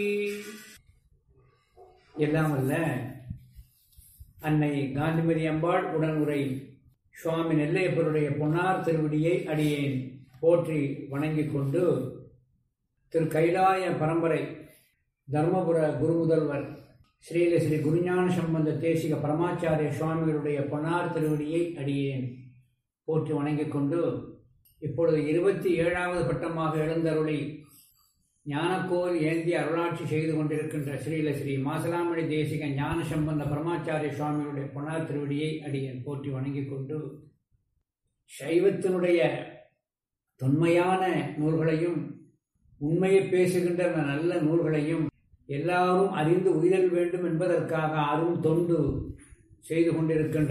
எல்லாம் அல்ல அன்னை காந்திமதி அம்பாள் உடனுரை சுவாமி நெல்லையப்பருடைய பொன்னார் திருவடியை அடியேன் போற்றி வணங்கிக் கொண்டு திரு கைலாய பரம்பரை தர்மபுர குருமுதல்வர் ஸ்ரீல ஸ்ரீ குருஞான சம்பந்த தேசிக பரமாச்சாரிய சுவாமிகளுடைய பொன்னார் திருவடியை அடியேன் போற்றி வணங்கிக் கொண்டு இப்பொழுது இருபத்தி ஏழாவது பட்டமாக எழுந்தருளி ஞானக்கோல் ஏந்தி அருளாட்சி செய்து கொண்டிருக்கின்ற ஸ்ரீல ஸ்ரீ மாசலாமணி தேசிக ஞான சம்பந்த பரமாச்சாரிய சுவாமிகளுடைய பொன்னார் திருவடியை அடியேன் போற்றி வணங்கிக் கொண்டு சைவத்தினுடைய தொன்மையான நூல்களையும் உண்மையை பேசுகின்ற நல்ல நூல்களையும் எல்லாரும் அறிந்து உயிரல் வேண்டும் என்பதற்காக அரும் தொண்டு செய்து கொண்டிருக்கின்ற